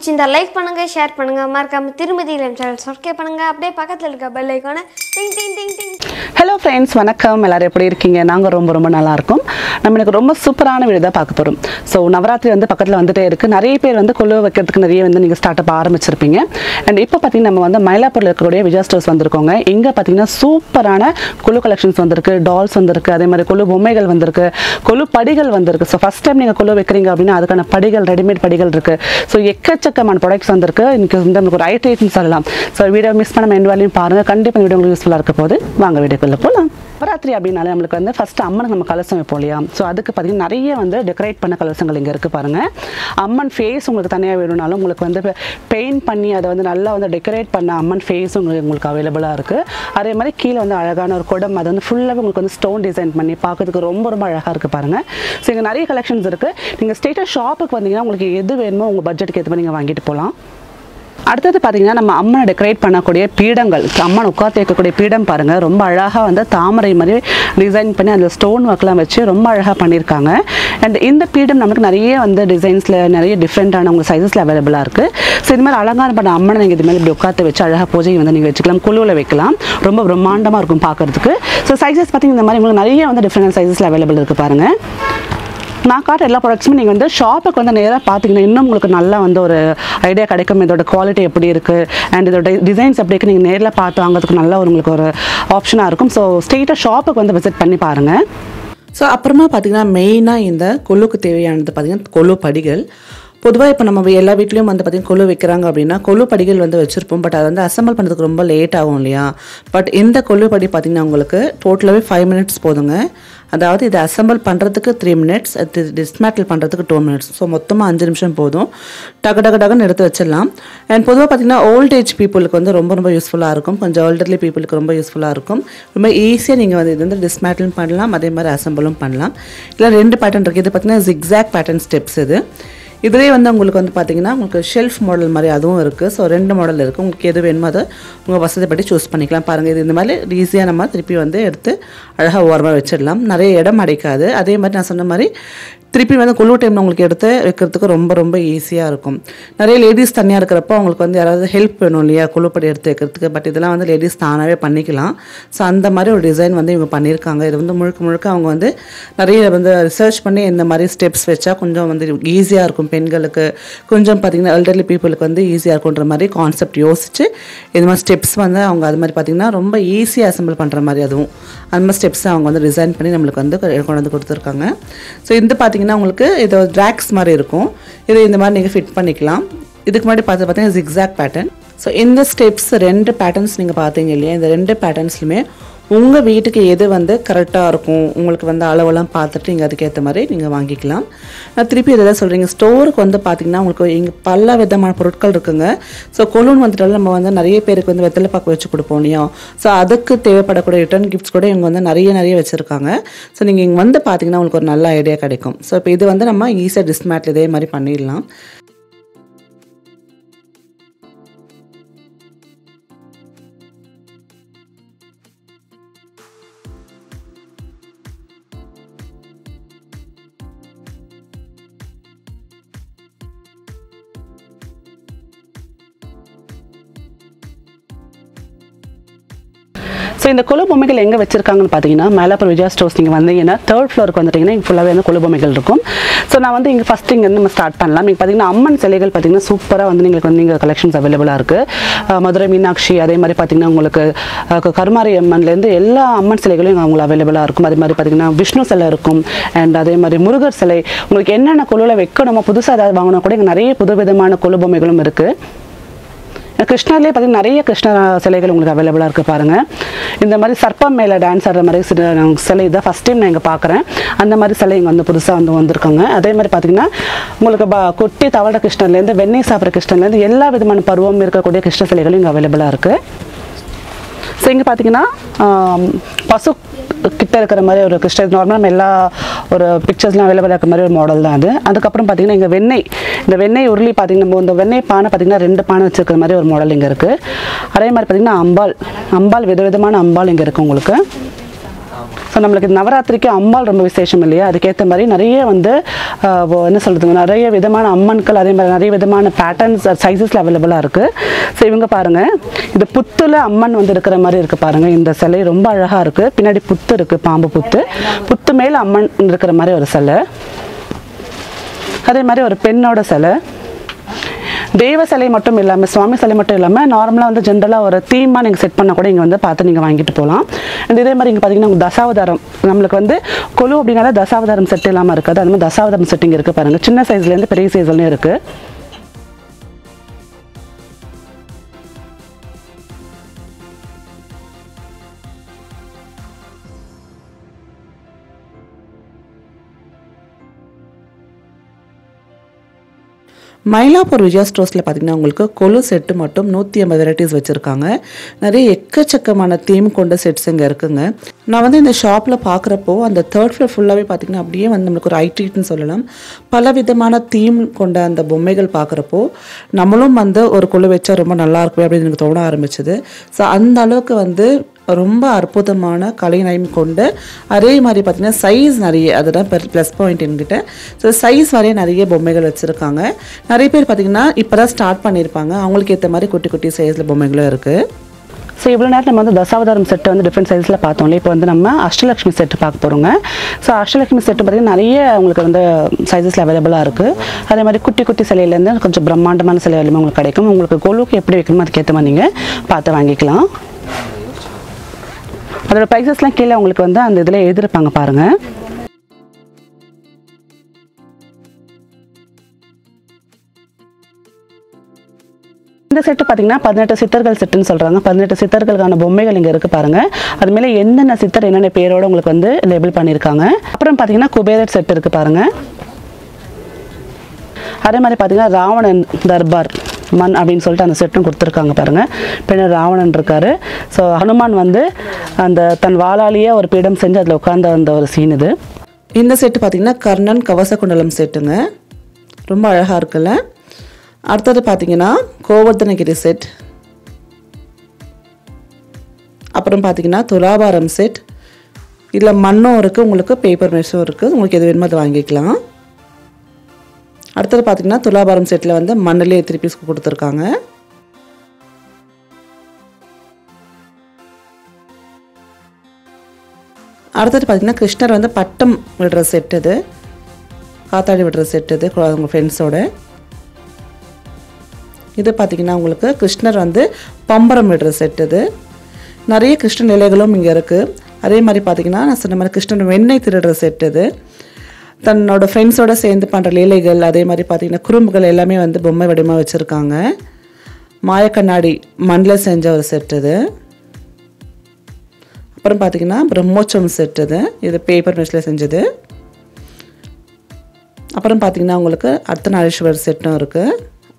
பிடிச்சிருந்தா லைக் பண்ணுங்க ஷேர் பண்ணுங்க மறக்காம திருமதி இளம் சேனல் சப்ஸ்கிரைப் பண்ணுங்க அப்படியே பக்கத்தில் இருக்க பெல் ஐக்கான டிங் டிங் டிங் டிங் ஹலோ ஃப்ரெண்ட்ஸ் வணக்கம் எல்லாரும் எப்படி இருக்கீங்க நாங்கள் ரொம்ப ரொம்ப நல்லா இருக்கோம் நம்ம எனக்கு ரொம்ப சூப்பரான வீடு தான் பார்க்க போகிறோம் ஸோ நவராத்திரி வந்து பக்கத்தில் வந்துட்டே இருக்குது நிறைய பேர் வந்து கொலு வைக்கிறதுக்கு நிறைய வந்து நீங்கள் ஸ்டார்ட் அப் ஆரம்பிச்சிருப்பீங்க அண்ட் இப்போ பார்த்தீங்கன்னா நம்ம வந்து மயிலாப்பூரில் இருக்கக்கூடிய விஜயா ஸ்டோர்ஸ் வந்திருக்கோங்க இங்கே பார்த்தீங்கன்னா சூப்பரான கொலு கலெக்ஷன்ஸ் வந்திருக்கு டால்ஸ் வந்திருக்கு அதே மாதிரி கொலு பொம்மைகள் வந்திருக்கு கொலு படிகள் வந்திருக்கு ஸோ ஃபஸ்ட் டைம் நீங்கள் கொலு வைக்கிறீங்க அப்படின்னா அதுக்கான படிகள் ரெடிமேட் படிகள் இருக்குது ஸோ எக்கச்சக்கமான ப்ராடக்ட்ஸ் வந்திருக்கு இன்னைக்கு வந்து நமக்கு ஒரு ஐடின்னு சொல்லலாம் ஸோ வீடியோ மிஸ் பண்ணாம எண்ட் வேலையும் பாருங்கள் கண்டிப்பாக இந்த வீடியோ உங்களுக்கு யூஸ்ஃபுல்லாக இருக்க போது வாங்க வீடியோக்குள்ளே போகலாம் நவராத்திரி அப்படின்னாலே நம்மளுக்கு வந்து ஃபஸ்ட்டு அம்மனுக்கு நம்ம கலசம் வைப்போம் இல்லையா ஸோ அதுக்கு பார்த்தீங்கன்னா நிறைய வந்து டெக்கரேட் பண்ண கலசங்கள் இங்கே இருக்குது பாருங்கள் அம்மன் ஃபேஸ் உங்களுக்கு தனியாக வேணும்னாலும் உங்களுக்கு வந்து பெயிண்ட் பண்ணி அதை வந்து நல்லா வந்து டெக்கரேட் பண்ண அம்மன் ஃபேஸும் உங்களுக்கு உங்களுக்கு அவைலபிளாக இருக்குது அதே மாதிரி கீழே வந்து அழகான ஒரு குடம் அது வந்து ஃபுல்லாகவே உங்களுக்கு வந்து ஸ்டோன் டிசைன் பண்ணி பார்க்கறதுக்கு ரொம்ப ரொம்ப அழகாக இருக்குது பாருங்கள் ஸோ இங்கே நிறைய கலெக்ஷன்ஸ் இருக்குது நீங்கள் ஸ்டேட்டாக ஷாப்புக்கு வந்தீங்கன்னா உங்களுக்கு எது வேணுமோ உங்கள் பட்ஜெட்டுக்கு ஏற்ற மாதிரி நீங்கள் வாங்கிட்டு போகலாம் அடுத்தது பார்த்தீங்கன்னா நம்ம அம்மனை டெக்கரேட் பண்ணக்கூடிய பீடங்கள் அம்மன் உட்காந்து வைக்கக்கூடிய பீடம் பாருங்கள் ரொம்ப அழகாக வந்து தாமரை மாதிரி டிசைன் பண்ணி அதில் ஸ்டோன் ஒர்க்லாம் வச்சு ரொம்ப அழகாக பண்ணியிருக்காங்க அண்ட் இந்த பீடம் நமக்கு நிறைய வந்து டிசைன்ஸில் நிறைய டிஃப்ரெண்ட்டான உங்கள் சைஸஸில் அவைலபிளாக இருக்குது ஸோ இது மாதிரி அலங்காரம் பண்ண அம்மனை நீங்கள் இது மாதிரி இப்படி உட்காந்து வச்சு அழகாக பூஜை வந்து நீங்கள் வச்சுக்கலாம் குழுவில் வைக்கலாம் ரொம்ப பிரம்மாண்டமாக இருக்கும் பார்க்குறதுக்கு ஸோ சைஸஸ் பார்த்தீங்கன்னா இந்த மாதிரி உங்களுக்கு நிறைய வந்து டிஃப்ரெண்ட் சைஸஸில் அவைலபிள் இருக்குது பாருங்கள் நான் காட்டுற எல்லா ப்ராடக்ட்ஸுமே நீங்கள் வந்து ஷாப்புக்கு வந்து நேராக பார்த்தீங்கன்னா இன்னும் உங்களுக்கு நல்லா வந்து ஒரு ஐடியா கிடைக்கும் இதோட குவாலிட்டி எப்படி இருக்குது அண்ட் இதோட டிசைன்ஸ் எப்படி இருக்குது நீங்கள் நேரில் பார்த்து வாங்குறதுக்கு நல்ல ஒரு உங்களுக்கு ஒரு ஆப்ஷனாக இருக்கும் ஸோ ஸ்ட்ரெயிட்டாக ஷாப்புக்கு வந்து விசிட் பண்ணி பாருங்கள் ஸோ அப்புறமா பார்த்தீங்கன்னா மெயினாக இந்த கொள்ளுக்கு தேவையானது பார்த்தீங்கன்னா கொள்ளு படிகள் பொதுவாக இப்போ நம்ம எல்லா வீட்லேயும் வந்து பார்த்திங்கன்னா கொள்ளு வைக்கிறாங்க அப்படின்னா கொள்ளு படிகள் வந்து வச்சுருப்போம் பட் அதை வந்து அசம்பிள் பண்ணுறதுக்கு ரொம்ப லேட் ஆகும் இல்லையா பட் இந்த கொள்ளு படி பார்த்திங்கன்னா உங்களுக்கு டோட்டலாகவே ஃபைவ் மினிட்ஸ் போதுங்க அதாவது இதை அசம்பிள் பண்ணுறதுக்கு த்ரீ மினிட்ஸ் அது டிஸ்மேட்டில் பண்ணுறதுக்கு டூ மினிட்ஸ் ஸோ மொத்தமாக அஞ்சு நிமிஷம் போதும் டக்கு டக்கு டக்குன்னு எடுத்து வச்சிடலாம் அண்ட் பொதுவாக பார்த்திங்கன்னா ஓல்ட் ஏஜ் பீப்புளுக்கு வந்து ரொம்ப ரொம்ப யூஸ்ஃபுல்லாக இருக்கும் கொஞ்சம் எல்டர்லி பீப்புளுக்கு ரொம்ப யூஸ்ஃபுல்லாக இருக்கும் ரொம்ப ஈஸியாக நீங்கள் வந்து இது வந்து டிஸ்மேட்டிலும் பண்ணலாம் அதே மாதிரி அசம்பிளும் பண்ணலாம் இல்லை ரெண்டு பேட்டர்ன் இருக்குது இது பார்த்திங்கன்னா ஜிக்ஸாக் பேட்டர்ன் ஸ்டெப்ஸ் இது இதுலேயே வந்து உங்களுக்கு வந்து பார்த்தீங்கன்னா உங்களுக்கு ஷெல்ஃப் மாடல் மாதிரி அதுவும் இருக்குது ஸோ ரெண்டு மாடல் இருக்குது உங்களுக்கு எது வேணுமோ அதை உங்கள் வசதிப்படி சூஸ் பண்ணிக்கலாம் பாருங்கள் இது இந்த மாதிரி ஈஸியாக நம்ம திருப்பி வந்து எடுத்து அழகாக ஓரமாக வச்சிடலாம் நிறைய இடம் அடைக்காது அதே மாதிரி நான் சொன்ன மாதிரி திருப்பி வந்து குழு டைமில் உங்களுக்கு எடுத்து வைக்கிறதுக்கு ரொம்ப ரொம்ப ஈஸியாக இருக்கும் நிறைய லேடிஸ் தனியாக இருக்கிறப்போ அவங்களுக்கு வந்து யாராவது ஹெல்ப் வேணும் இல்லையா குழுப்படி எடுத்து வைக்கிறதுக்கு பட் இதெல்லாம் வந்து லேடிஸ் தானாகவே பண்ணிக்கலாம் ஸோ அந்த மாதிரி ஒரு டிசைன் வந்து இவங்க பண்ணியிருக்காங்க இது வந்து முழுக்க முழுக்க அவங்க வந்து நிறைய வந்து ரிசர்ச் பண்ணி இந்த மாதிரி ஸ்டெப்ஸ் வச்சா கொஞ்சம் வந்து ஈஸியாக இருக்கும் பெண்களுக்கு கொஞ்சம் பார்த்திங்கன்னா எல்டர்லி பீப்புளுக்கு வந்து ஈஸியாக இருக்குன்ற மாதிரி கான்செப்ட் யோசிச்சு இது மாதிரி ஸ்டெப்ஸ் வந்து அவங்க அது மாதிரி பார்த்திங்கன்னா ரொம்ப ஈஸியாக அசம்பிள் பண்ணுற மாதிரி அதுவும் அந்த மாதிரி ஸ்டெப்ஸ் அவங்க வந்து டிசைன் பண்ணி நம்மளுக்கு வந்து கொண்டு வந்து கொடுத்துருக்காங்க ஸோ இது பார்த்திங்கன்னா உங்களுக்கு இது ட்ராக்ஸ் மாதிரி இருக்கும் இதை இந்த மாதிரி நீங்கள் ஃபிட் பண்ணிக்கலாம் இதுக்கு முன்னாடி பார்த்து பார்த்தீங்கன்னா ஜிக்ஸாக் பேட்டர்ன் ஸோ இந்த ஸ்டெப்ஸ் ரெண்டு பேட்டர்ன்ஸ் நீங்கள் பார்த்தீங்க இல்லையா இந்த ரெண்டு பேட்டர்ன்ஸ்லையுமே உங்கள் வீட்டுக்கு எது வந்து கரெக்டாக இருக்கும் உங்களுக்கு வந்து அளவெல்லாம் பார்த்துட்டு நீங்கள் அதுக்கேற்ற மாதிரி நீங்கள் வாங்கிக்கலாம் நான் திருப்பி இதை தான் சொல்கிறீங்க ஸ்டோருக்கு வந்து பார்த்திங்கன்னா உங்களுக்கு இங்கே பல விதமான பொருட்கள் இருக்குங்க ஸோ கொலூன் வந்துட்டாலும் நம்ம வந்து நிறைய பேருக்கு வந்து வெத்தலை பாக்கு வச்சு கொடுப்போம் இல்லையா ஸோ அதுக்கு தேவைப்படக்கூடிய ரிட்டர்ன் கிஃப்ட்ஸ் கூட இவங்க வந்து நிறைய நிறைய வச்சுருக்காங்க ஸோ நீங்கள் இங்கே வந்து பார்த்தீங்கன்னா உங்களுக்கு ஒரு நல்ல ஐடியா கிடைக்கும் ஸோ இப்போ இது வந்து நம்ம ஈஸியாக டிஸ்மேட்டில் இதே மாதிரி பண்ணிடலாம் ஸோ இந்த கொலு பொம்மைகள் எங்கே வச்சிருக்காங்கன்னு பார்த்தீங்கன்னா மேலாப்பூர் விஜயா ஸ்டோர்ஸ் நீங்கள் வந்தீங்கன்னா தேர்ட் ஃப்ளோருக்கு வந்துட்டீங்கன்னா இங்கே ஃபுல்லாகவே வந்து கொலு பொம்மைகள் இருக்கும் ஸோ நான் வந்து இங்கே ஃபஸ்ட் இங்கே நம்ம ஸ்டார்ட் பண்ணலாம் நீங்கள் பார்த்தீங்கன்னா அம்மன் சிலைகள் பார்த்தீங்கன்னா சூப்பராக வந்து உங்களுக்கு வந்து இங்கே கலெக்ஷன்ஸ் அவைலபிளாக இருக்குது மதுரை மீனாட்சி அதே மாதிரி பார்த்தீங்கன்னா உங்களுக்கு அஹ், கருமாரி அம்மன்லேருந்து எல்லா அம்மன் சிலைகளும் இங்கே உங்களுக்கு அவைலபிளாக இருக்கும் அதே மாதிரி பார்த்தீங்கன்னா விஷ்ணு சிலை இருக்கும் அண்ட் அதே மாதிரி முருகர் சிலை உங்களுக்கு என்னென்ன கொலுவில் வைக்கணுமோ புதுசாக ஏதாவது வாங்கினா கூட இங்கே நிறைய புது விதமான கொலு பொம்மைகளும் இருக்குது கிருஷ்ணர்லேயே பார்த்தீங்கன்னா நிறைய கிருஷ்ண சிலைகள் உங்களுக்கு அவைலபிளாக இருக்குது பாருங்கள் இந்த மாதிரி சர்ப்பம் மேலே டான்ஸ் ஆடுற மாதிரி சில சிலை இதான் ஃபஸ்ட் டைம் நான் இங்கே பார்க்குறேன் அந்த மாதிரி சிலை இங்கே வந்து புதுசாக வந்து வந்திருக்காங்க அதே மாதிரி பார்த்தீங்கன்னா உங்களுக்கு ப குட்டி தவட கிருஷ்ணர்லேருந்து வெண்ணெய் சாப்பிட்ற கிருஷ்ணர்லேருந்து எல்லா விதமான பருவம் இருக்கக்கூடிய கிருஷ்ண சிலைகளும் இங்கே அவைலபிளாக இருக்குது ஸோ இங்கே பார்த்தீங்கன்னா ஆம், பசு கிட்ட இருக்கிற மாதிரி ஒரு கிருஷ்ணர் நார்மலாக நம்ம எல்லா ஒரு பிக்சர்ஸ்லாம் அவைலபிளாக இருக்கிற மாதிரி ஒரு மாடல் தான் அது அதுக்கப்புறம் பார்த்தீங்கன்னா இங்கே வெண்ணெய் இந்த வெண்ணெய் உருளி பார்த்தீங்கன்னா நம்ம இந்த வெண்ணெய் பானை பார்த்தீங்கன்னா ரெண்டு பானை வச்சிருக்கிற மாதிரி ஒரு மாடல் இங்கே இருக்குது அதே மாதிரி பார்த்தீங்கன்னா அம்பாள் அம்பாள் விதவிதமான அம்பாள் இங்கே இருக்குது உங்களுக்கு ஸோ நம்மளுக்கு இந்த நவராத்திரிக்கு அம்பாள் ரொம்ப விசேஷம் இல்லையா அதுக்கேற்ற மாதிரி நிறைய வந்து ஆஹ், ஓ- என்ன சொல்கிறதுங்க நிறைய விதமான அம்மன்கள் அதே மாதிரி நிறைய விதமான பேட்டர்ன்ஸ் சைஸஸில் அவைலபிளாக இருக்குது ஸோ இவங்க பாருங்கள் இது புத்துல அம்மன் வந்து இருக்கிற மாதிரி இருக்குது பாருங்கள் இந்த சிலை ரொம்ப அழகாக இருக்குது பின்னாடி புத்து இருக்குது பாம்பு புத்து புத்து மேலே அம்மன் இருக்கிற மாதிரி ஒரு சிலை அதே மாதிரி ஒரு பெண்ணோட சிலை தெய்வ சிலை மட்டும் இல்லாமல் சுவாமி சிலை மட்டும் இல்லாமல் நார்மலாக வந்து ஜென்ரலாக ஒரு தீமாக நீங்கள் செட் பண்ண கூட இங்கே வந்து பார்த்து நீங்கள் வாங்கிட்டு போகலாம் அண்ட் இதே மாதிரி இங்கே பார்த்தீங்கன்னா உங்களுக்கு தசாவதாரம் நம்மளுக்கு வந்து கொலு அப்படின்னால தசாவதாரம் செட் இல்லாமல் இருக்காது அது மாதிரி தசாவதாரம் செட்டிங் இருக்குது பாருங்கள் சின்ன சைஸ்லேருந்து பெரிய சைஸ்லேயும் இருக்குது மயிலாப்பூர் விஜயா ஸ்டோர்ஸில் பார்த்தீங்கன்னா உங்களுக்கு கொலு செட்டு மட்டும் நூற்றி ஐம்பது வெரைட்டிஸ் வச்சுருக்காங்க நிறைய எக்கச்சக்கமான தீம் கொண்ட செட்ஸ் இங்கே இருக்குங்க நான் வந்து இந்த ஷாப்பில் பார்க்குறப்போ அந்த தேர்ட் ஃப்ளோர் ஃபுல்லாகவே பார்த்தீங்கன்னா அப்படியே வந்து நம்மளுக்கு ஒரு ஐட்ரீட்னு சொல்லலாம் பல விதமான தீம் கொண்ட அந்த பொம்மைகள் பார்க்குறப்போ நம்மளும் வந்து ஒரு கொலு வச்சா ரொம்ப நல்லா இருக்கும் அப்படின்னு எனக்கு தோண ஆரம்பிச்சது ஸோ அந்த அளவுக்கு வந்து ரொம்ப அற்புதமான கலைநயம் கொண்டு அதே மாதிரி பார்த்தீங்கன்னா சைஸ் நிறைய அதுதான் ப்ளஸ் பாயிண்ட் என்கிட்ட ஸோ சைஸ் வரைய நிறைய பொம்மைகள் வச்சுருக்காங்க நிறைய பேர் பார்த்தீங்கன்னா இப்போ தான் ஸ்டார்ட் பண்ணியிருப்பாங்க அவங்களுக்கு ஏற்ற மாதிரி குட்டி குட்டி சைஸில் பொம்மைகளும் இருக்குது ஸோ இவ்வளோ நேரம் நம்ம வந்து தசாவதாரம் செட்டு வந்து டிஃப்ரெண்ட் சைஸில் பார்த்தோம்ல இப்போ வந்து நம்ம அஷ்டலக்ஷ்மி செட்டு பார்க்க போகிறோங்க ஸோ அஷ்டலக்ஷ்மி செட்டு பார்த்தீங்கன்னா நிறைய உங்களுக்கு வந்து சைஸஸில் அவைலபிளாக இருக்குது அதே மாதிரி குட்டி குட்டி சிலையிலேருந்து கொஞ்சம் பிரம்மாண்டமான சிலை வரையுமே உங்களுக்கு கிடைக்கும் உங்களுக்கு கொலுக்கு எப்படி வைக்கணுமோ அதுக்கேற்ற மாதிரி நீங்கள் பார்த்து வாங்கிக்கலாம் அதோட ப்ரைஸஸ்லாம் கீழே உங்களுக்கு வந்து அந்த இதில் எழுதியிருப்பாங்க பாருங்கள் இந்த செட்டு பார்த்தீங்கன்னா பதினெட்டு சித்தர்கள் செட்டுன்னு சொல்கிறாங்க பதினெட்டு சித்தர்களுக்கான பொம்மைகள் இங்கே இருக்குது பாருங்கள் அது மேலே என்னென்ன சித்தர் என்னென்ன பேரோட உங்களுக்கு வந்து லேபிள் பண்ணியிருக்காங்க அப்புறம் பார்த்தீங்கன்னா குபேரர் செட் இருக்குது பாருங்கள் அதே மாதிரி பார்த்தீங்கன்னா ராவணன் தர்பார் மண் அப்படின்னு சொல்லிட்டு அந்த செட்டும் கொடுத்துருக்காங்க பாருங்கள் பின்னர் ராவணன் இருக்காரு ஸோ ஹனுமான் வந்து அந்த தன் வாளாலேயே ஒரு பீடம் செஞ்சு அதில் உட்கார்ந்த அந்த ஒரு சீன் இது இந்த செட்டு பார்த்தீங்கன்னா கர்ணன் கவச குண்டலம் செட்டுங்க ரொம்ப அழகாக இருக்குல்ல அடுத்தது பார்த்தீங்கன்னா கோவர்தனகிரி செட் அப்புறம் பார்த்தீங்கன்னா துலாபாரம் செட் இதில் மண்ணும் இருக்குது உங்களுக்கு பேப்பர் மெஷும் இருக்குது உங்களுக்கு எது வேணுமோ அதை வாங்கிக்கலாம் அடுத்தது பார்த்தீங்கன்னா துலாபாரம் செட்டில் வந்து மண்ணிலே த்ரீ பீஸ் கொடுத்துருக்காங்க அடுத்தது பார்த்தீங்கன்னா கிருஷ்ணர் வந்து பட்டம் விடுற செட் இது காத்தாடி விடுற செட் இது கு- அவங்க ஃப்ரெண்ட்ஸோட இது பார்த்தீங்கன்னா உங்களுக்கு கிருஷ்ணர் வந்து பம்பரம் விடுற செட் இது நிறைய கிருஷ்ண நிலைகளும் இங்கே இருக்குது அதே மாதிரி பார்த்தீங்கன்னா நான் சொன்ன மாதிரி கிருஷ்ணன் வெண்ணெய் திருடுற செட் இது தன்னோட ஃப்ரெண்ட்ஸோட சேர்ந்து பண்ணுற லீலைகள் அதே மாதிரி பார்த்தீங்கன்னா குறும்புகள் எல்லாமே வந்து பொம்மை வடிவமாக வச்சுருக்காங்க மாயக்கண்ணாடி மண்ணில் செஞ்ச ஒரு செட் இது அப்புறம் பார்த்தீங்கன்னா பிரம்மோற்சவம் செட் இது இது பேப்பர் மெஷில் செஞ்சது அப்புறம் பார்த்தீங்கன்னா உங்களுக்கு அர்த்தநாரீஸ்வரர் செட்டும் இருக்குது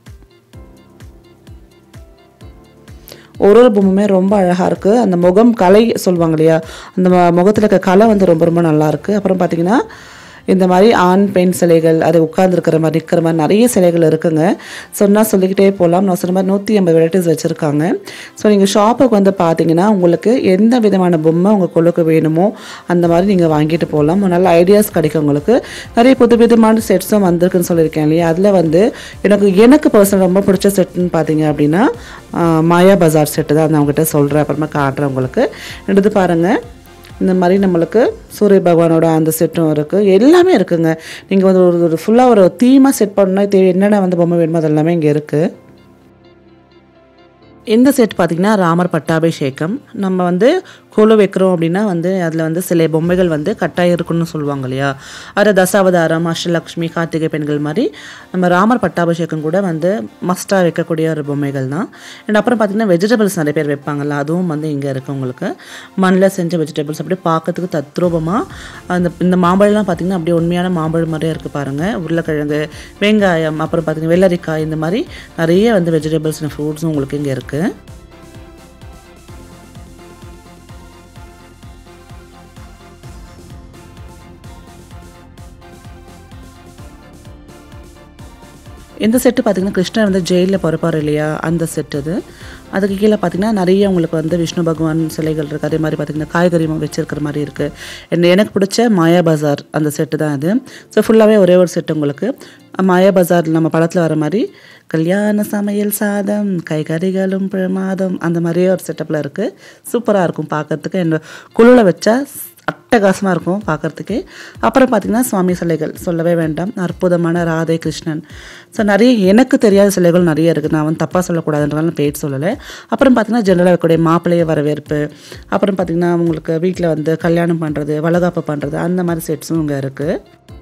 ஒரு ஒரு பொம்மையுமே ரொம்ப அழகாக இருக்குது அந்த முகம் கலை சொல்லுவாங்க இல்லையா அந்த முகத்தில் இருக்க கலை வந்து ரொம்ப ரொம்ப நல்லா இருக்குது அப்புறம் பார்த்தீங்கன்னா இந்த மாதிரி ஆண் பெண் சிலைகள் அது உட்கார்ந்துருக்கிற மாதிரி நிற்கிற மாதிரி நிறைய சிலைகள் இருக்குங்க சொன்னால் சொல்லிக்கிட்டே போகலாம் நான் சொன்ன மாதிரி நூற்றி ஐம்பது வெரைட்டிஸ் வச்சுருக்காங்க ஸோ நீங்கள் ஷாப்புக்கு வந்து பார்த்தீங்கன்னா உங்களுக்கு எந்த விதமான பொம்மை உங்கள் கொள்ளுக்கு வேணுமோ அந்த மாதிரி நீங்கள் வாங்கிட்டு போகலாம் நல்ல ஐடியாஸ் கிடைக்கும் உங்களுக்கு நிறைய புது விதமான செட்ஸும் வந்திருக்குன்னு சொல்லியிருக்கேன் இல்லையா அதில் வந்து எனக்கு எனக்கு பர்சனல் ரொம்ப பிடிச்ச செட்டுன்னு பார்த்தீங்க அப்படின்னா ஆஹ், மாயா பஜார் செட்டு தான் நான் உங்ககிட்ட சொல்கிறேன் அப்புறமா காட்டுறேன் உங்களுக்கு எடுத்து பாருங்கள் இந்த மாதிரி நம்மளுக்கு சூரிய பகவானோட அந்த செட்டும் இருக்குது எல்லாமே இருக்குங்க நீங்கள் வந்து ஒரு ஒரு ஃபுல்லாக ஒரு தீமாக செட் பண்ணால் தேவை என்னென்ன வந்து பொம்மை வேணுமோ அது எல்லாமே இங்கே இருக்குது இந்த செட் பார்த்திங்கன்னா ராமர் பட்டாபிஷேகம் நம்ம வந்து கொலு வைக்கிறோம் அப்படின்னா வந்து அதில் வந்து சில பொம்மைகள் வந்து கட்டாயம் இருக்குன்னு சொல்லுவாங்க இல்லையா அது தசாவதாரம் அஷ்டலக்ஷ்மி கார்த்திகை பெண்கள் மாதிரி நம்ம ராமர் பட்டாபிஷேகம் கூட வந்து மஸ்ட்டாக வைக்கக்கூடிய ஒரு பொம்மைகள் தான் அண்ட் அப்புறம் பார்த்திங்கன்னா வெஜிடபிள்ஸ் நிறைய பேர் வைப்பாங்கல்ல அதுவும் வந்து இங்கே இருக்குது உங்களுக்கு மண்ணில் செஞ்ச வெஜிடபிள்ஸ் அப்படியே பார்க்கறதுக்கு தத்ரூபமாக அந்த இந்த மாம்பழம்லாம் பார்த்திங்கன்னா அப்படியே உண்மையான மாம்பழம் மாதிரியே இருக்குது பாருங்கள் உருளைக்கிழங்கு வெங்காயம் அப்புறம் பார்த்திங்கன்னா வெள்ளரிக்காய் இந்த மாதிரி நிறைய வந்து வெஜிடபிள்ஸ் ஃப்ரூட்ஸும் உங்களுக்கு இங்கே இருக்குது இந்த செட்டு பார்த்திங்கன்னா கிருஷ்ணர் வந்து ஜெயிலில் பிறப்பார் இல்லையா அந்த செட் இது அதுக்கு கீழே பார்த்திங்கன்னா நிறைய உங்களுக்கு வந்து விஷ்ணு பகவான் சிலைகள் இருக்குது அதே மாதிரி பார்த்திங்கன்னா காய்கறி வச்சிருக்கிற மாதிரி இருக்குது என்ன எனக்கு பிடிச்ச மாயா பஜார் அந்த செட்டு தான் இது ஸோ ஃபுல்லாகவே ஒரே ஒரு செட்டு உங்களுக்கு மாயா பஜார் நம்ம படத்தில் வர மாதிரி கல்யாண சமையல் சாதம் கைகறிகளும் பிரமாதம் அந்த மாதிரியே ஒரு செட்டப்பில் இருக்குது சூப்பராக இருக்கும் பார்க்கறதுக்கு என்ன குழுவில் வச்சா அட்டகாசமாக இருக்கும் பார்க்குறதுக்கே அப்புறம் பார்த்திங்கன்னா சுவாமி சிலைகள் சொல்லவே வேண்டாம் அற்புதமான ராதை கிருஷ்ணன் ஸோ நிறைய எனக்கு தெரியாத சிலைகள் நிறைய இருக்குது நான் வந்து தப்பாக சொல்லக்கூடாதுன்றதால நான் பேர் சொல்லலை அப்புறம் பார்த்திங்கன்னா ஜென்ரலாக இருக்கக்கூடிய மாப்பிள்ளைய வரவேற்பு அப்புறம் பார்த்திங்கன்னா உங்களுக்கு வீட்டில் வந்து கல்யாணம் பண்ணுறது வளகாப்பு பண்ணுறது அந்த மாதிரி செட்ஸும் இங்கே இருக்குது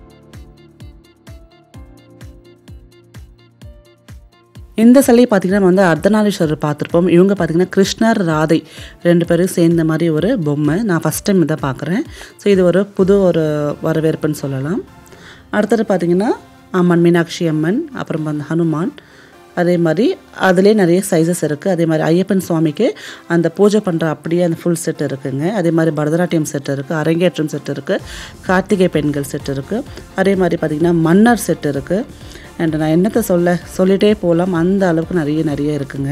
இந்த சிலை பார்த்திங்கன்னா நம்ம வந்து அர்த்தநாரீஸ்வரர் பார்த்துருப்போம் இவங்க பார்த்திங்கன்னா கிருஷ்ணர் ராதை ரெண்டு பேரும் சேர்ந்த மாதிரி ஒரு பொம்மை நான் ஃபஸ்ட் டைம் இதை பார்க்குறேன் ஸோ இது ஒரு புது ஒரு வரவேற்புன்னு சொல்லலாம் அடுத்தது பார்த்திங்கன்னா அம்மன் மீனாட்சி அம்மன் அப்புறம் வந்து ஹனுமான் அதே மாதிரி அதுலேயே நிறைய சைஸஸ் இருக்குது அதே மாதிரி ஐயப்பன் சுவாமிக்கு அந்த பூஜை பண்ணுற அப்படியே அந்த ஃபுல் செட் இருக்குங்க அதே மாதிரி பரதநாட்டியம் செட் இருக்குது அரங்கேற்றம் செட் இருக்குது கார்த்திகை பெண்கள் செட் இருக்குது அதே மாதிரி பார்த்திங்கன்னா மன்னர் செட் இருக்குது அண்ட் நான் என்னத்தை சொல்ல சொல்லிகிட்டே போகலாம் அந்த அளவுக்கு நிறைய நிறைய இருக்குங்க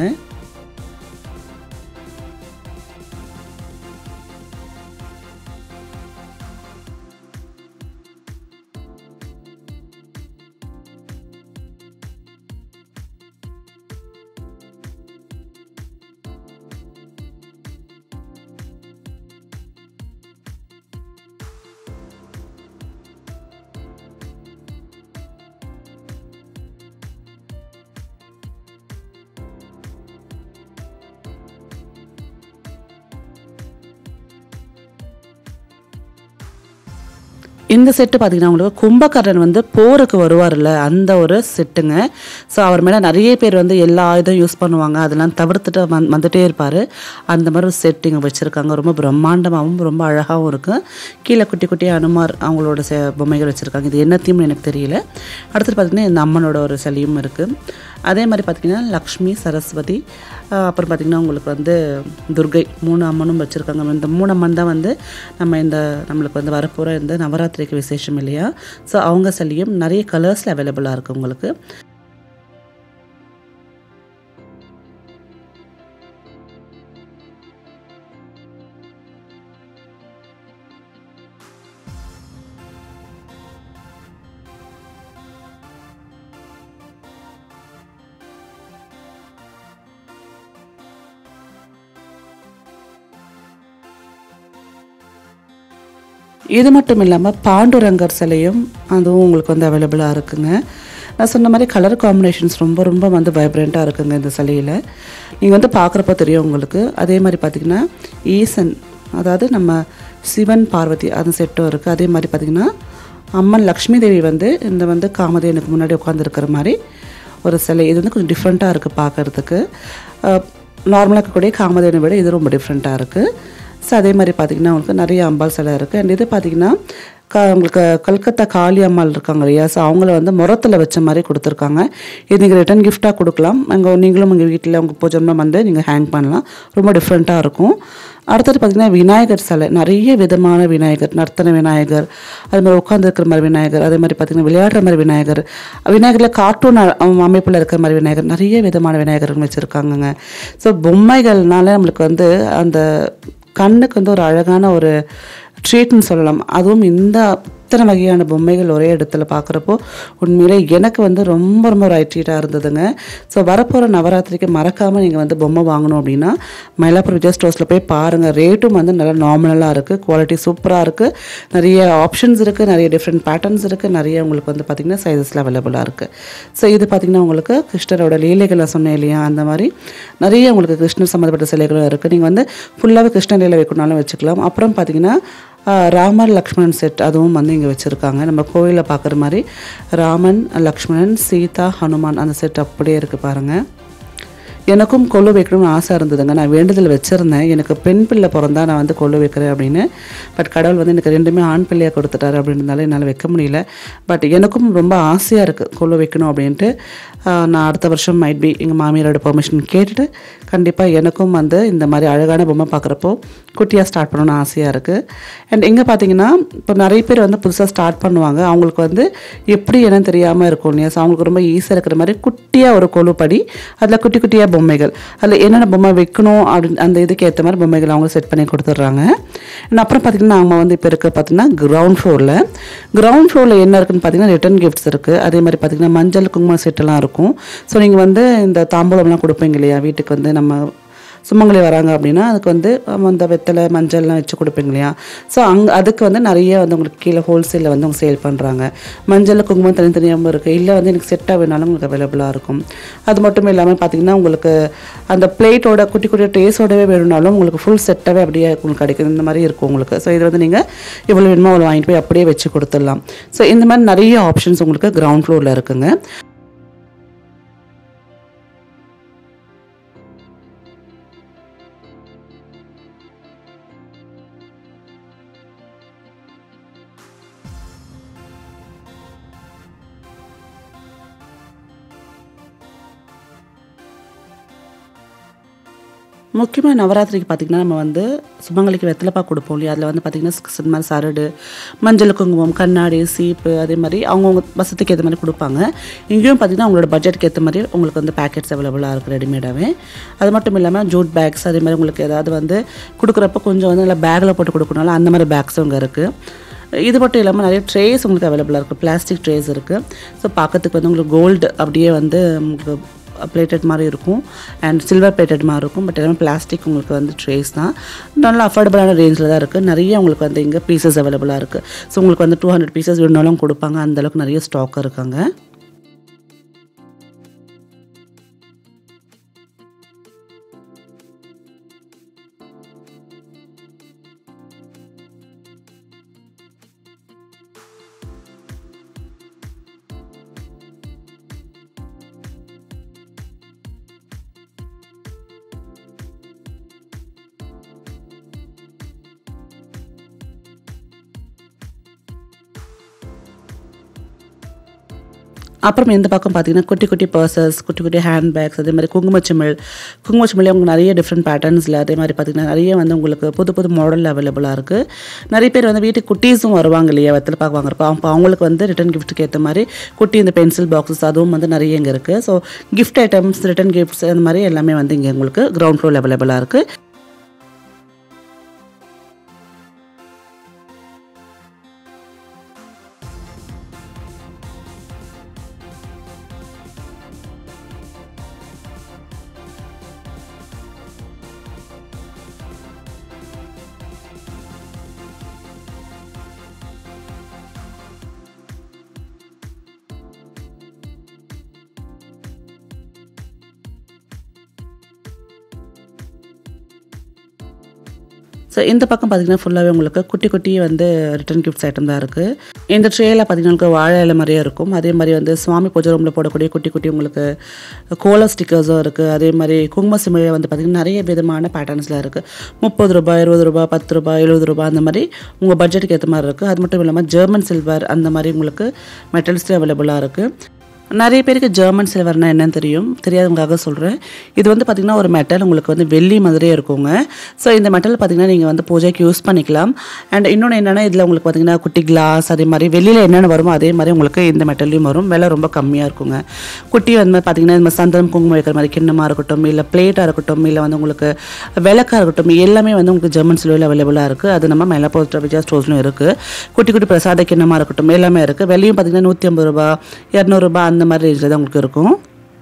இந்த செட்டு பார்த்தீங்கன்னா உங்களுக்கு கும்பகர்ணன் வந்து போருக்கு வருவார்ல அந்த ஒரு செட்டுங்க ஸோ அவர் மேலே நிறைய பேர் வந்து எல்லா ஆயுதம் யூஸ் பண்ணுவாங்க அதெல்லாம் தவிர்த்துட்டு வந் வந்துட்டே இருப்பார் அந்த மாதிரி ஒரு செட் இங்கே வச்சுருக்காங்க ரொம்ப பிரம்மாண்டமாகவும் ரொம்ப அழகாகவும் இருக்குது கீழே குட்டி குட்டி அனுமார் அவங்களோட செ பொம்மைகள் வச்சுருக்காங்க இது என்ன தீம்னு எனக்கு தெரியல அடுத்தது பார்த்திங்கன்னா இந்த அம்மனோட ஒரு சிலையும் இருக்குது அதே மாதிரி பார்த்திங்கன்னா லக்ஷ்மி சரஸ்வதி ஆஹ் அப்புறம் பார்த்திங்கன்னா உங்களுக்கு வந்து துர்கை மூணு அம்மனும் வச்சுருக்காங்க இந்த மூணு அம்மன் தான் வந்து நம்ம இந்த நம்மளுக்கு வந்து வரப்போகிற இந்த நவராத்திரிக்கு விசேஷம் இல்லையா ஸோ அவங்க சிலையும் நிறைய கலர்ஸில் அவைலபிளாக இருக்குது உங்களுக்கு இது மட்டும் இல்லாமல் பாண்டுரங்கர் சிலையும் அதுவும் உங்களுக்கு வந்து அவைலபிளாக இருக்குங்க நான் சொன்ன மாதிரி கலர் காம்பினேஷன்ஸ் ரொம்ப ரொம்ப வந்து வைப்ரண்ட்டாக இருக்குங்க இந்த சிலையில் நீங்கள் வந்து பார்க்குறப்ப தெரியும் உங்களுக்கு அதே மாதிரி பார்த்திங்கன்னா ஈசன் அதாவது நம்ம சிவன் பார்வதி அந்த செட்டும் இருக்குது அதே மாதிரி பார்த்திங்கன்னா அம்மன் லக்ஷ்மி தேவி வந்து இந்த வந்து காமதேனுக்கு முன்னாடி உட்காந்துருக்கிற மாதிரி ஒரு சிலை இது வந்து கொஞ்சம் டிஃப்ரெண்ட்டாக இருக்குது பார்க்குறதுக்கு நார்மலாக இருக்கக்கூடிய காமதேனை விட இது ரொம்ப டிஃப்ரெண்ட்டாக இருக்குது ஸோ அதே மாதிரி பார்த்திங்கன்னா உங்களுக்கு நிறைய அம்பாள் சிலை இருக்குது அண்ட் இது பார்த்திங்கன்னா க உங்களுக்கு கல்கத்தா காளி அம்மாள் இருக்காங்க இல்லையா ஸோ அவங்கள வந்து முரத்தில் வச்ச மாதிரி கொடுத்துருக்காங்க இது நீங்கள் ரிட்டன் கிஃப்டாக கொடுக்கலாம் அங்கே நீங்களும் உங்கள் வீட்டில் உங்கள் பூஜைலாம் வந்து நீங்கள் ஹேங் பண்ணலாம் ரொம்ப டிஃப்ரெண்ட்டாக இருக்கும் அடுத்தது பார்த்திங்கன்னா விநாயகர் சிலை நிறைய விதமான விநாயகர் நர்த்தன விநாயகர் அது மாதிரி உட்காந்துருக்கிற மாதிரி விநாயகர் அதே மாதிரி பார்த்திங்கன்னா விளையாடுற மாதிரி விநாயகர் விநாயகரில் கார்ட்டூன் அமைப்பில் இருக்கிற மாதிரி விநாயகர் நிறைய விதமான விநாயகர்கள் வச்சுருக்காங்கங்க ஸோ பொம்மைகள்னால நம்மளுக்கு வந்து அந்த கண்ணுக்கு வந்து ஒரு அழகான ஒரு ட்ரீட்னு சொல்லலாம் அதுவும் இந்த அத்தனை வகையான பொம்மைகள் ஒரே இடத்துல பார்க்குறப்போ உண்மையிலே எனக்கு வந்து ரொம்ப ரொம்ப ரைட் ட்ரீட்டாக இருந்ததுங்க ஸோ வரப்போகிற நவராத்திரிக்கு மறக்காமல் நீங்கள் வந்து பொம்மை வாங்கணும் அப்படின்னா மயிலாப்பூர் விஜய் ஸ்டோர்ஸில் போய் பாருங்கள் ரேட்டும் வந்து நல்லா நார்மலாக இருக்குது குவாலிட்டி சூப்பராக இருக்குது நிறைய ஆப்ஷன்ஸ் இருக்குது நிறைய டிஃப்ரெண்ட் பேட்டர்ன்ஸ் இருக்குது நிறைய உங்களுக்கு வந்து பார்த்திங்கன்னா சைஸஸில் அவைலபிளாக இருக்குது ஸோ இது பார்த்திங்கன்னா உங்களுக்கு கிருஷ்ணரோட லீலைகளை சொன்னேன் இல்லையா அந்த மாதிரி நிறைய உங்களுக்கு கிருஷ்ணர் சம்மந்தப்பட்ட சிலைகளும் இருக்குது நீங்கள் வந்து ஃபுல்லாகவே கிருஷ்ண லீலை வைக்கணும்னாலும் வச்சுக்கலாம் அப்புறம் பார்த்திங்கன்னா ஆஹ், ராமர் லக்ஷ்மணன் செட் அதுவும் வந்து இங்கே வச்சுருக்காங்க நம்ம கோயிலில் பார்க்குற மாதிரி ராமன் லக்ஷ்மணன் சீதா ஹனுமான் அந்த செட் அப்படியே இருக்குது பாருங்கள் எனக்கும் கொள்ளு வைக்கணும்னு ஆசை இருந்ததுங்க நான் வேண்டுதல் வச்சுருந்தேன் எனக்கு பெண் பிள்ளை பிறந்தா நான் வந்து கொள்ளு வைக்கிறேன் அப்படின்னு பட் கடவுள் வந்து எனக்கு ரெண்டுமே ஆண் பிள்ளையாக கொடுத்துட்டாரு அப்படின்றதுனால என்னால் வைக்க முடியல பட் எனக்கும் ரொம்ப ஆசையாக இருக்குது கொள்ளு வைக்கணும் அப்படின்ட்டு ஆஹ், நான் அடுத்த வருஷம் மைட் பி எங்கள் மாமியாரோட பெர்மிஷன் கேட்டுட்டு கண்டிப்பாக எனக்கும் வந்து இந்த மாதிரி அழகான பொம்மை பார்க்குறப்போ குட்டியாக ஸ்டார்ட் பண்ணணும்னு ஆசையாக இருக்குது அண்ட் இங்கே பார்த்தீங்கன்னா இப்போ நிறைய பேர் வந்து புதுசாக ஸ்டார்ட் பண்ணுவாங்க அவங்களுக்கு வந்து எப்படி என்னன்னு தெரியாமல் இருக்கும் இல்லையா ஸோ அவங்களுக்கு ரொம்ப ஈஸியாக இருக்கிற மாதிரி குட்டியாக ஒரு கொலுப்படி அதில் குட்டி குட்டியாக பொம்மைகள் அதில் என்னென்ன பொம்மை வைக்கணும் அப்படின்னு அந்த இதுக்கு ஏற்ற மாதிரி பொம்மைகள் அவங்க செட் பண்ணி கொடுத்துட்றாங்க அண்ட் அப்புறம் பார்த்திங்கன்னா நம்ம வந்து இப்போ இருக்க பார்த்திங்கன்னா கிரவுண்ட் ஃப்ளோரில் கிரவுண்ட் ஃப்ளோரில் என்ன இருக்குன்னு பார்த்தீங்கன்னா ரிட்டன் கிஃப்ட்ஸ் இருக்குது அதே மாதிரி பார்த்திங்கன்னா மஞ்சள் குங்குமம் செட்டெல்லாம் இருக்கும் ஸோ நீங்கள் வந்து இந்த தாம்பூலம்லாம் கொடுப்பீங்க இல்லையா வீட்டுக்கு வந்து நம்ம சுமங்கலி வராங்க அப்படின்னா அதுக்கு வந்து ஆமா, அந்த வெத்தலை மஞ்சள்லாம் வச்சு கொடுப்பீங்க இல்லையா ஸோ அங்கே அதுக்கு வந்து நிறைய வந்து உங்களுக்கு கீழே ஹோல்சேலில் வந்து அவங்க சேல் பண்ணுறாங்க மஞ்சள் குங்குமம் தனித்தனியாகவும் இருக்குது இல்லை வந்து எனக்கு செட்டாக வேணாலும் உங்களுக்கு அவைலபிளாக இருக்கும் அது மட்டும் இல்லாமல் பார்த்தீங்கன்னா உங்களுக்கு அந்த பிளேட்டோட குட்டி குட்டி டேஸோடவே வேணும்னாலும் உங்களுக்கு ஃபுல் செட்டாகவே அப்படியே உங்களுக்கு கிடைக்கும் இந்த மாதிரி இருக்கும் உங்களுக்கு ஸோ இது வந்து நீங்கள் இவ்வளோ வேணுமோ அவ்வளோ வாங்கிட்டு போய் அப்படியே வச்சு கொடுத்துடலாம் ஸோ இந்த மாதிரி நிறைய ஆப்ஷன்ஸ் உங்களுக்கு கிரவுண்ட் ஃப்ளோரில் இருக்குங்க முக்கியமாக நவராத்திரிக்கு பார்த்திங்கன்னா நம்ம வந்து சுமங்கலிக்கு வெத்தலைப்பா கொடுப்போம் இல்லையா அதில் வந்து பார்த்திங்கன்னா ஸ் இந்த மாதிரி சரடு மஞ்சள் குங்குமம் கண்ணாடி சீப்பு அதே மாதிரி அவங்கவுங்க வசதிக்கு ஏற்ற மாதிரி கொடுப்பாங்க இங்கேயும் பார்த்திங்கன்னா உங்களோட பட்ஜெட்டுக்கு ஏற்ற மாதிரி உங்களுக்கு வந்து பேக்கெட்ஸ் அவைலபிளாக இருக்குது ரெடிமேடாகவே அது மட்டும் இல்லாமல் ஜூட் பேக்ஸ் அதே மாதிரி உங்களுக்கு ஏதாவது வந்து கொடுக்குறப்ப கொஞ்சம் வந்து நல்லா பேக்கில் போட்டு கொடுக்கணும்ல அந்த மாதிரி பேக்ஸும் இங்கே இருக்குது இது மட்டும் இல்லாமல் நிறைய ட்ரேஸ் உங்களுக்கு அவைலபிளாக இருக்குது பிளாஸ்டிக் ட்ரேஸ் இருக்குது ஸோ பார்க்கறதுக்கு வந்து உங்களுக்கு கோல்டு அப்படியே வந்து உங்களுக்கு பிளேட்டட் மாதிரி இருக்கும் அண்ட் சில்வர் பிளேட்டட் மாதிரி இருக்கும் பட் எல்லாமே பிளாஸ்டிக் உங்களுக்கு வந்து ட்ரேஸ் தான் நல்லா அஃபோர்டபுளான ரேஞ்சில் தான் இருக்குது நிறைய உங்களுக்கு வந்து இங்கே பீசஸ் அவைலபிளாக இருக்குது ஸோ உங்களுக்கு வந்து டூ ஹண்ட்ரட் பீசஸ் வேணுனாலும் கொடுப்பாங்க அந்தளவுக்கு நிறைய ஸ்டாக் இருக்காங்க அப்புறம் இந்த பக்கம் பார்த்தீங்கன்னா குட்டி குட்டி பர்சஸ் குட்டி குட்டி ஹேண்ட் பேக்ஸ் அதே மாதிரி குங்குமச்சிமிழ் குங்குமச்சிமிழ் உங்களுக்கு நிறைய டிஃப்ரெண்ட் பேட்டர்ன்ஸில் அதே மாதிரி பார்த்தீங்கன்னா நிறைய வந்து உங்களுக்கு புது புது மாடல் அவைலபிளாக இருக்குது நிறைய பேர் வந்து வீட்டுக்கு குட்டீஸும் வருவாங்க இல்லையா வெத்தலை பார்க்க வாங்குறப்ப அப்போ அவங்களுக்கு வந்து ரிட்டன் கிஃப்ட்டுக்கு ஏற்ற மாதிரி குட்டி இந்த பென்சில் பாக்ஸஸ் அதுவும் வந்து நிறைய இங்கே இருக்குது so gift items return gifts அந்த மாதிரி எல்லாமே வந்து இங்கே உங்களுக்கு கிரவுண்ட் ஃப்ளோர் அவைலபிளாக இருக்குது ஸோ இந்த பக்கம் பார்த்தீங்கன்னா ஃபுல்லாகவே உங்களுக்கு குட்டி குட்டி வந்து ரிட்டன் கிஃப்ட்ஸ் ஐட்டம் தான் இருக்குது இந்த ட்ரேயில் பார்த்தீங்கன்னா உங்களுக்கு வாழை இலை மாதிரியே இருக்கும் அதே மாதிரி வந்து சுவாமி பூஜை ரூமில் போடக்கூடிய குட்டி குட்டி உங்களுக்கு கோலா ஸ்டிக்கர்ஸும் இருக்குது அதே மாதிரி குங்கும சிமிழில் வந்து பார்த்திங்கன்னா நிறைய விதமான பேட்டர்ன்ஸில் இருக்குது முப்பது ரூபாய் இருபது ரூபாய் பத்து ரூபாய் எழுபது ரூபாய் அந்த மாதிரி உங்கள் பட்ஜெட்டுக்கு ஏற்ற மாதிரி இருக்குது அது மட்டும் இல்லாமல் ஜெர்மன் சில்வர் அந்த மாதிரி உங்களுக்கு மெட்டல்ஸ்லேயே அவைலபிளாக இருக்குது நிறைய பேருக்கு ஜெர்மன் சில்வர்னா என்னன்னு தெரியும் தெரியாதவங்களுக்காக சொல்கிறேன் இது வந்து பார்த்திங்கன்னா ஒரு மெட்டல் உங்களுக்கு வந்து வெள்ளி மாதிரியே இருக்குங்க ஸோ இந்த மெட்டல் பார்த்திங்கன்னா நீங்கள் வந்து பூஜைக்கு யூஸ் பண்ணிக்கலாம் அண்ட் இன்னொன்று என்னென்னா இதில் உங்களுக்கு பார்த்திங்கன்னா குட்டி கிளாஸ் அதே மாதிரி வெளியில் என்னென்ன வருமோ அதே மாதிரி உங்களுக்கு இந்த மெட்டல்லையும் வரும் விலை ரொம்ப கம்மியாக இருக்குங்க குட்டி வந்து மாதிரி பார்த்திங்கன்னா இந்த மாதிரி சந்தனம் குங்குமம் வைக்கிற மாதிரி கிண்ணமாக இருக்கட்டும் இல்லை பிளேட்டாக இருக்கட்டும் இல்லை வந்து உங்களுக்கு விளக்காக இருக்கட்டும் எல்லாமே வந்து உங்களுக்கு ஜெர்மன் சில்வரில் அவைலபிளாக இருக்குது அது நம்ம மேலே போஸ்ட் விஜயா ஸ்டோர்ஸ்லையும் இருக்குது குட்டி குட்டி பிரசாத கிண்ணமாக இருக்கட்டும் எல்லாமே இருக்குது வெளியும் பார்த்திங்கன்னா நூற்றி ஐம்பது ரூபா இரநூறுபா அந்த மாதிரி ரேஞ்சில் தான் உங்களுக்கு இருக்கும்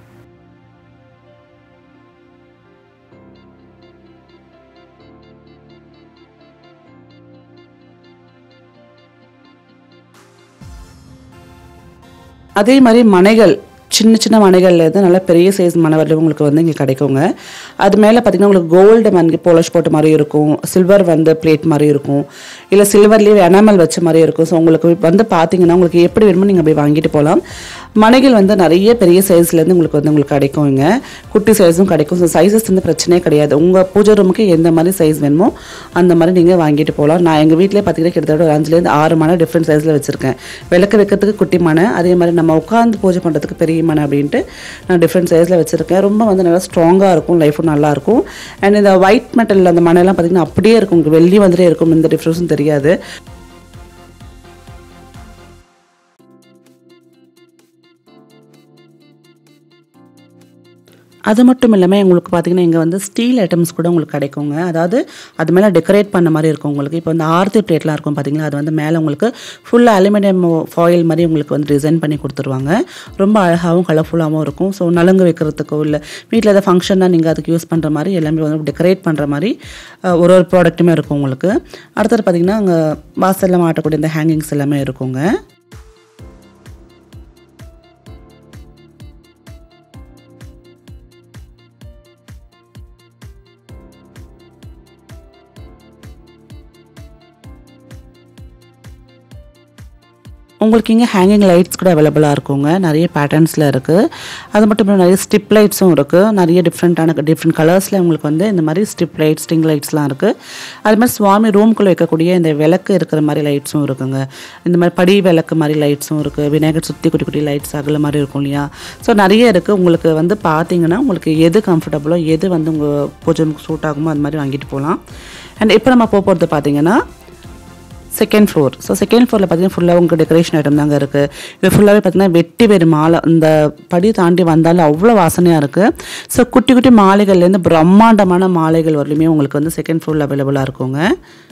அதே மாதிரி மனைகள் சின்ன சின்ன மனைகள்ல இருந்து நல்ல பெரிய சைஸ் மனை வரலும் உங்களுக்கு வந்து இங்கே கிடைக்குங்க அது மேலே பார்த்தீங்கன்னா உங்களுக்கு கோல்டு மண் போலஷ் போட்ட மாதிரி இருக்கும் சில்வர் வந்து பிளேட் மாதிரி இருக்கும் இல்லை சில்வர்லேயே எனாமல் வச்ச மாதிரி இருக்கும் ஸோ உங்களுக்கு வந்து பார்த்தீங்கன்னா உங்களுக்கு எப்படி வேணுமோ நீங்கள் போய் வாங்கிட்டு போகலாம் மனைகள் வந்து நிறைய பெரிய சைஸ்லேருந்து உங்களுக்கு வந்து உங்களுக்கு கிடைக்கும் இங்க குட்டி சைஸும் கிடைக்கும் ஸோ சைஸஸ் வந்து பிரச்சனையே கிடையாது உங்கள் பூஜை ரூமுக்கு எந்த மாதிரி சைஸ் வேணுமோ அந்த மாதிரி நீங்கள் வாங்கிட்டு போகலாம் நான் எங்கள் வீட்டிலே பார்த்தீங்கன்னா கிட்டத்தட்ட ஒரு அஞ்சுலேருந்து ஆறு மனை டிஃப்ரெண்ட் சைஸில் வச்சுருக்கேன் விளக்கு வைக்கிறதுக்கு குட்டி மனை அதே மாதிரி நம்ம உட்காந்து பூஜை பண்ணுறதுக்கு பெரிய மனை அப்படின்ட்டு நான் டிஃப்ரெண்ட் சைஸில் வச்சுருக்கேன் ரொம்ப வந்து நல்லா ஸ்ட்ராங்காக இருக்கும் லைஃபும் நல்லாயிருக்கும் அண்ட் இந்த ஒயிட் மெட்டல் அந்த மனைலாம் பார்த்தீங்கன்னா அப்படியே இருக்கும் உங்களுக்கு வெள்ளி வந்துட்டே இருக்கும் இந்த டிஃப்ரென்ஸும் தெரியாது அது மட்டும் இல்லாமல் உங்களுக்கு பார்த்தீங்கன்னா இங்கே வந்து ஸ்டீல் ஐட்டம்ஸ் கூட உங்களுக்கு கிடைக்குங்க அதாவது அது மேலே டெக்கரேட் பண்ண மாதிரி இருக்கும் உங்களுக்கு இப்போ வந்து ஆர்த்தி பிளேட்லாம் இருக்கும் பார்த்தீங்களா அது வந்து மேலே உங்களுக்கு ஃபுல்லாக அலுமினியம் ஃபாயில் மாதிரி உங்களுக்கு வந்து டிசைன் பண்ணி கொடுத்துருவாங்க ரொம்ப அழகாகவும் கலர்ஃபுல்லாகவும் இருக்கும் ஸோ நலுங்கு வைக்கிறதுக்கோ இல்லை வீட்டில் ஏதாவது ஃபங்க்ஷன்னா நீங்கள் அதுக்கு யூஸ் பண்ணுற மாதிரி எல்லாமே வந்து டெக்கரேட் பண்ணுற மாதிரி அஹ், ஒரு ஒரு ப்ராடக்ட்டுமே இருக்கும் உங்களுக்கு அடுத்தது பார்த்தீங்கன்னா அங்கே வாசலில் மாட்டக்கூடிய இந்த ஹேங்கிங்ஸ் எல்லாமே இருக்குங்க உங்களுக்கு இங்கே ஹேங்கிங் லைட்ஸ் கூட அவைலபிளாக இருக்குங்க நிறைய பேட்டர்ன்ஸில் இருக்குது அது மட்டும் இல்லாமல் நிறைய ஸ்டிப் லைட்ஸும் இருக்குது நிறைய டிஃப்ரெண்ட்டான டிஃப்ரெண்ட் கலர்ஸில் உங்களுக்கு வந்து இந்த மாதிரி ஸ்டிப் லைட் ஸ்டிங் லைட்ஸ்லாம் இருக்குது அது மாதிரி சுவாமி ரூம்குள்ளே வைக்கக்கூடிய இந்த விளக்கு இருக்கிற மாதிரி லைட்ஸும் இருக்குங்க இந்த மாதிரி படி விளக்கு மாதிரி லைட்ஸும் இருக்குது விநாயகர் சுற்றி குட்டி குட்டி லைட்ஸ் அகல மாதிரி இருக்கும் இல்லையா ஸோ நிறைய இருக்குது உங்களுக்கு வந்து பார்த்தீங்கன்னா உங்களுக்கு எது கம்ஃபர்டபுளோ எது வந்து உங்கள் பூஜை சூட் ஆகுமோ அது மாதிரி வாங்கிட்டு போகலாம் அண்ட் இப்போ நம்ம போக போகிறது பார்த்தீங்கன்னா செகண்ட் ஃப்ளோர் ஸோ செகண்ட் ஃப்ளோரில் பார்த்தீங்கன்னா ஃபுல்லாக உங்களுக்கு டெக்கரேஷன் ஐட்டம் தாங்க இருக்குது இது ஃபுல்லாகவே பார்த்தீங்கன்னா வெட்டி வேறு மாலை இந்த படி தாண்டி வந்தாலும் அவ்வளோ வாசனையாக இருக்குது ஸோ குட்டி குட்டி மாலைகள்லேருந்து பிரம்மாண்டமான மாலைகள் வரலையுமே உங்களுக்கு வந்து செகண்ட் ஃப்ளோரில் அவைலபிளாக இருக்குங்க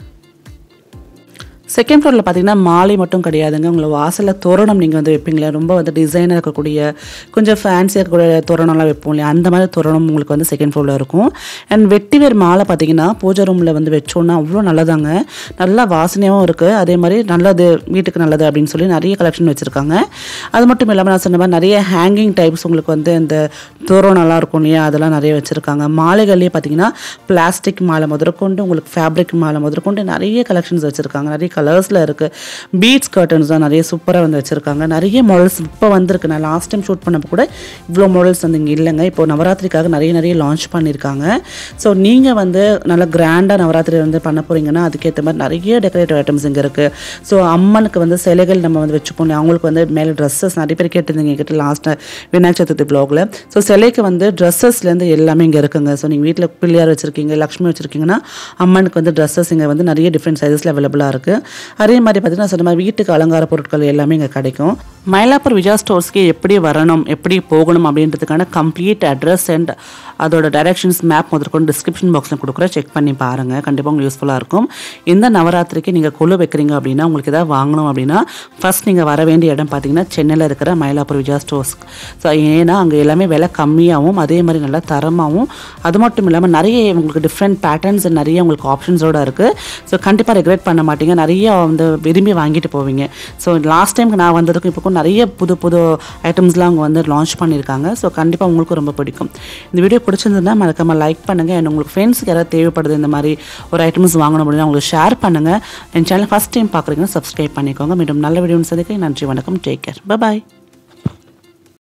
செகண்ட் ஃப்ளோரில் பார்த்தீங்கன்னா மாலை மட்டும் கிடையாதுங்க உங்களை வாசலில் தோரணம் நீங்கள் வந்து வைப்பீங்களா ரொம்ப வந்து டிசைனாக இருக்கக்கூடிய கொஞ்சம் ஃபேன்சியாக இருக்கக்கூடிய தோரணம்லாம் வைப்போம் இல்லையா அந்த மாதிரி தோரணம் உங்களுக்கு வந்து செகண்ட் ஃப்ளோரில் இருக்கும் அண்ட் வெட்டிவேர் மாலை பார்த்தீங்கன்னா பூஜை ரூமில் வந்து வச்சோன்னா அவ்வளோ நல்லதாங்க நல்லா வாசனையாகவும் இருக்குது அதே மாதிரி நல்லது வீட்டுக்கு நல்லது அப்படின்னு சொல்லி நிறைய கலெக்ஷன் வச்சுருக்காங்க அது மட்டும் இல்லாமல் நான் சொன்ன மாதிரி நிறைய ஹேங்கிங் டைப்ஸ் உங்களுக்கு வந்து இந்த தோரணம்லாம் இருக்கும் இல்லையா அதெல்லாம் நிறைய வச்சுருக்காங்க மாலைகள்லேயே பார்த்தீங்கன்னா பிளாஸ்டிக் மாலை முதற்கொண்டு உங்களுக்கு ஃபேப்ரிக் மாலை முதற்கொண்டு நிறைய கலெக்ஷன்ஸ் வச்சுருக்காங்க நிறைய கலர்ஸில் இருக்குது பீட்ஸ் கர்டன்ஸ் தான் நிறைய சூப்பராக வந்து வச்சுருக்காங்க நிறைய மாடல்ஸ் இப்போ வந்திருக்கு நான் லாஸ்ட் டைம் ஷூட் பண்ணப்போ கூட இவ்வளோ மாடல்ஸ் வந்து இங்கே இல்லைங்க இப்போ நவராத்திரிக்காக நிறைய நிறைய லான்ச் பண்ணியிருக்காங்க ஸோ நீங்கள் வந்து நல்லா கிராண்டாக நவராத்திரி வந்து பண்ண போகிறீங்கன்னா அதுக்கேற்ற மாதிரி நிறைய டெக்கரேட்டிவ் ஐட்டம்ஸ் இங்கே இருக்குது ஸோ அம்மனுக்கு வந்து சிலைகள் நம்ம வந்து வச்சுப்போம் இல்லையா, அவங்களுக்கு வந்து மேலே ட்ரெஸ்ஸஸ் நிறைய பேர் கேட்டிருந்தீங்க என்கிட்ட லாஸ்ட் விநாயகர் சதுர்த்தி ப்ளாகில் ஸோ சிலைக்கு வந்து ட்ரெஸ்ஸஸ்லேருந்து எல்லாமே இங்கே இருக்குங்க ஸோ நீங்கள் வீட்டில் பிள்ளையார் வச்சுருக்கீங்க லக்ஷ்மி வச்சுருக்கீங்கன்னா அம்மனுக்கு வந்து ட்ரெஸ்ஸஸ் இங்கே வந்து நிறைய டிஃப்ரெண்ட் சைஸஸில் அவைலபிளாக இருக்குது அதே மாதிரி பார்த்தீங்கன்னா சொன்ன மாதிரி வீட்டுக்கு அலங்கார பொருட்கள் எல்லாமே இங்கே கிடைக்கும் மயிலாப்பூர் விஜயா ஸ்டோர்ஸ்க்கு எப்படி வரணும் எப்படி போகணும் அப்படின்றதுக்கான கம்ப்ளீட் அட்ரஸ் அண்ட் அதோட டைரக்ஷன்ஸ் மேப் முதற்கொண்டு டிஸ்கிரிப்ஷன் பாக்ஸில் கொடுக்குறேன் செக் பண்ணி பாருங்கள் கண்டிப்பாக உங்களுக்கு யூஸ்ஃபுல்லாக இருக்கும் இந்த நவராத்திரிக்கு நீங்கள் கொலு வைக்கிறீங்க அப்படின்னா உங்களுக்கு எதாவது வாங்கணும் அப்படின்னா ஃபர்ஸ்ட் நீங்கள் வர வேண்டிய இடம் பார்த்தீங்கன்னா சென்னையில் இருக்கிற மயிலாப்பூர் விஜயா ஸ்டோர்ஸ் ஸோ ஏன்னா அங்கே எல்லாமே விலை கம்மியாகவும் அதே மாதிரி நல்லா தரமாகவும் அது மட்டும் இல்லாமல் நிறைய உங்களுக்கு டிஃப்ரெண்ட் பேட்டர்ன்ஸ் நிறைய உங்களுக்கு ஆப்ஷன்ஸோடு இருக்குது ஸோ கண்டிப்பாக ரெகுலேட் பண்ண மாட்டீங்க நிறைய வந்து விரும்பி வாங்கிட்டு போவீங்க ஸோ லாஸ்ட் டைம் நான் வந்ததுக்கும் இப்போ நிறைய புது புது ஐட்டம்ஸ்லாம் அவங்க வந்து லான்ச் பண்ணியிருக்காங்க ஸோ கண்டிப்பாக உங்களுக்கும் ரொம்ப பிடிக்கும் இந்த வீடியோ பிடிச்சிருந்ததுன்னா மறக்காம லைக் பண்ணுங்கள் அண்ட் உங்களுக்கு ஃப்ரெண்ட்ஸ்க்கு யாராவது தேவைப்படுது இந்த மாதிரி ஒரு ஐட்டம்ஸ் வாங்கணும் அப்படின்னா உங்களுக்கு ஷேர் பண்ணுங்கள் என் சேனல் ஃபஸ்ட் டைம் பார்க்குறீங்கன்னா சப்ஸ்கிரைப் பண்ணிக்கோங்க மீண்டும் நல்ல வீடியோன்னு சந்திக்க நன்றி வணக்கம் டேக் கேர் பாய்